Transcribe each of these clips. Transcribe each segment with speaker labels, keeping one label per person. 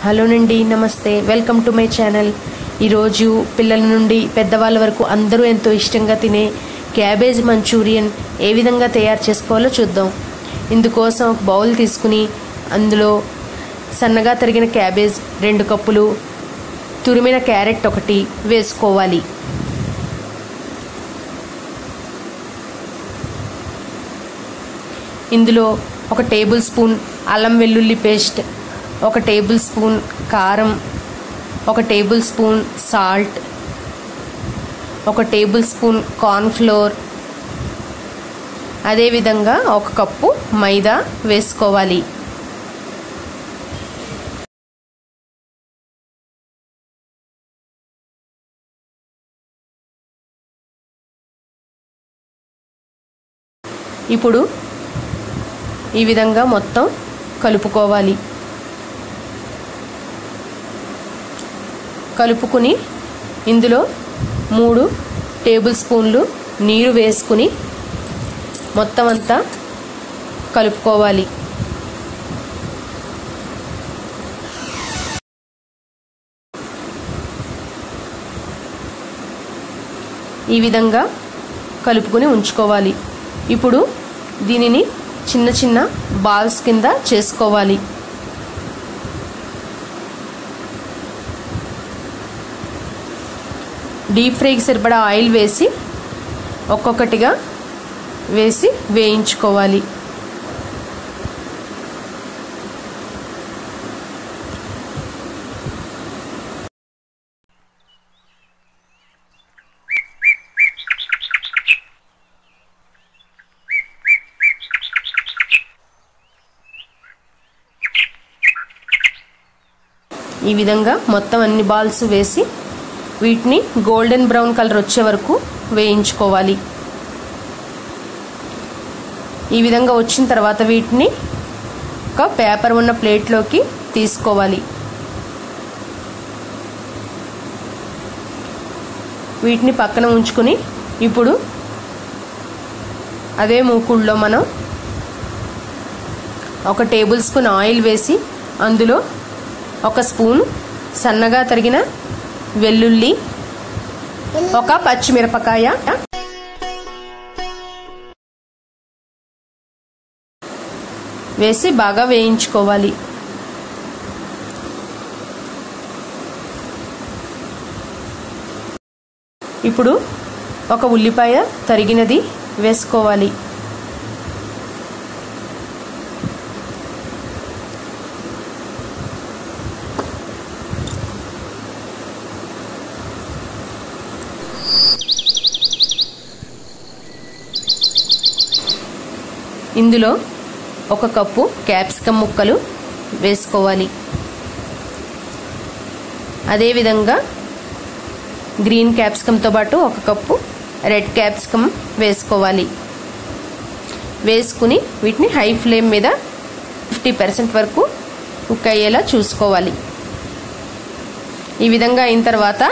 Speaker 1: హలోనండి నమస్తే welcome to my channel ఈరోజు పిల్లల నుండి పెద్దవాళ్ళ వరకు అందరూ ఎంతో ఇష్టంగా తినే క్యాబేజ్ మంచూరియన్ ఏ విధంగా తయారు చేసుకోవాలో చూద్దాం ఇందుకోసం ఒక బౌల్ తీసుకుని అందులో సన్నగా తరిగిన క్యాబేజ్ రెండు కప్పులు తురిమిన క్యారెట్ ఒకటి వేసుకోవాలి ఇందులో ఒక టేబుల్ స్పూన్ అల్లం వెల్లుల్లి పేస్ట్ ఒక టేబుల్ స్పూన్ కారం ఒక టేబుల్ స్పూన్ సాల్ట్ ఒక టేబుల్ స్పూన్ కార్న్ఫ్లోర్ అదేవిధంగా ఒక కప్పు మైదా వేసుకోవాలి ఇప్పుడు ఈ విధంగా మొత్తం కలుపుకోవాలి కలుపుకుని ఇందులో మూడు టేబుల్ స్పూన్లు నీరు వేసుకుని మొత్తం అంతా కలుపుకోవాలి ఈ విధంగా కలుపుకుని ఉంచుకోవాలి ఇప్పుడు దీనిని చిన్న చిన్న బాల్స్ కింద చేసుకోవాలి డీప్ ఫ్రైకి సరిపడా ఆయిల్ వేసి ఒక్కొక్కటిగా వేసి వేయించుకోవాలి ఈ విధంగా మొత్తం అన్ని బాల్స్ వేసి వీటిని గోల్డెన్ బ్రౌన్ కలర్ వచ్చే వరకు వేయించుకోవాలి ఈ విధంగా వచ్చిన తర్వాత వీటిని ఒక పేపర్ ఉన్న ప్లేట్లోకి తీసుకోవాలి వీటిని పక్కన ఉంచుకుని ఇప్పుడు అదే మూకుళ్ళలో మనం ఒక టేబుల్ స్పూన్ ఆయిల్ వేసి అందులో ఒక స్పూన్ సన్నగా తరిగిన వెల్లుల్లి ఒక పచ్చిమిరపకాయ వేసి బాగా వేయించుకోవాలి ఇప్పుడు ఒక ఉల్లిపాయ తరిగినది వేసుకోవాలి ఇందులో ఒక కప్పు క్యాప్సికమ్ ముక్కలు వేసుకోవాలి అదేవిధంగా గ్రీన్ క్యాప్సికమ్తో పాటు ఒక కప్పు రెడ్ క్యాప్సికమ్ వేసుకోవాలి వేసుకుని వీటిని హై ఫ్లేమ్ మీద ఫిఫ్టీ పర్సెంట్ వరకు కుక్ అయ్యేలా చూసుకోవాలి ఈ విధంగా అయిన తర్వాత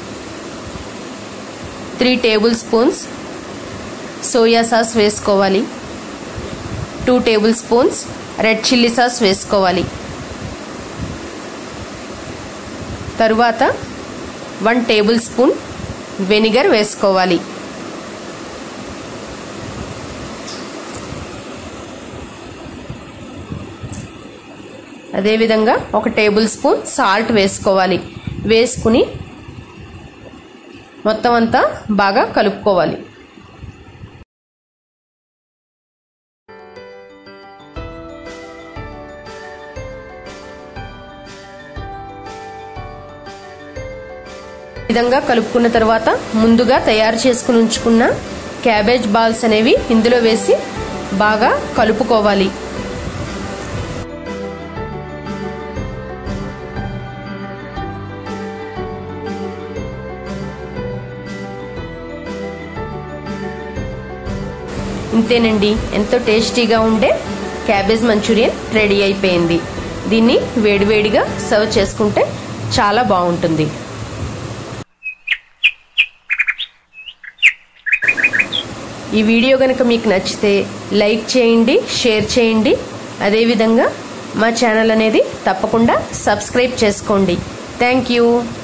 Speaker 1: three tablespoons soya sauce వేసుకోవాలి two tablespoons red chilli sauce వేసుకోవాలి తరువాత వన్ టేబుల్ స్పూన్ వెనిగర్ వేసుకోవాలి అదేవిధంగా ఒక టేబుల్ స్పూన్ సాల్ట్ వేసుకోవాలి వేసుకుని మొత్తం అంతా బాగా కలుపుకోవాలి విధంగా కలుపుకున్న తర్వాత ముందుగా తయారు చేసుకుని ఉంచుకున్న క్యాబేజ్ బాల్స్ అనేవి ఇందులో వేసి బాగా కలుపుకోవాలి ఇంతేనండి ఎంతో టేస్టీగా ఉండే క్యాబేజ్ మంచూరియన్ రెడీ అయిపోయింది దీన్ని వేడివేడిగా సర్వ్ చేసుకుంటే చాలా బాగుంటుంది ఈ వీడియో కనుక మీకు నచ్చితే లైక్ చేయండి షేర్ చేయండి అదేవిధంగా మా ఛానల్ అనేది తప్పకుండా సబ్స్క్రైబ్ చేసుకోండి థ్యాంక్ యూ